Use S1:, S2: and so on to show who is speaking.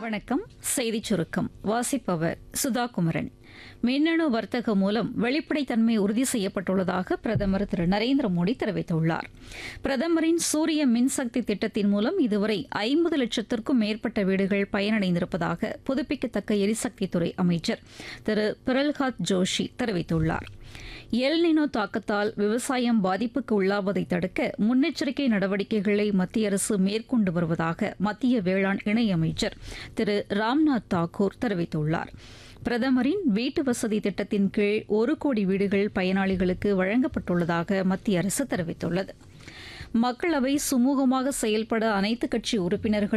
S1: வணக்கம் செய்திச் சுருக்கம் வாசிப்பவர் சுதா குமரன் மின்னணு வர்த்தகம் மூலம் வெளிப்படைத்தன்மை உறுதி செய்யப்பட்டுள்ளதாக பிரதமர் திரு நரேந்திர மோடி தெரிவித்துள்ளார் பிரதமரின் சூரிய மின்சக்தி திட்டத்தின் மூலம் இதுவரை ஐம்பது லட்சத்திற்கும் மேற்பட்ட வீடுகள் பயனடைந்திருப்பதாக புதுப்பிக்கத்தக்க எரிசக்தித்துறை அமைச்சர் திரு பிரல்ஹாத் ஜோஷி தெரிவித்துள்ளார் எல்னினோ தாக்கத்தால் விவசாயம் பாதிப்புக்கு உள்ளாவதை தடுக்க முன்னெச்சரிக்கை நடவடிக்கைகளை மத்திய அரசு மேற்கொண்டு வருவதாக மத்திய வேளாண் இணையமைச்சர் திரு ராம்நாத் தாக்கூர் தெரிவித்துள்ளார் பிரதமரின் வீட்டு வசதி திட்டத்தின் கீழ் ஒரு கோடி வீடுகள் பயனாளிகளுக்கு வழங்கப்பட்டுள்ளதாக மத்திய அரசு தெரிவித்துள்ளது மக்களவை சுமூகமாக செயல்பட அனைத்துக் கட்சி உறுப்பினர்கள்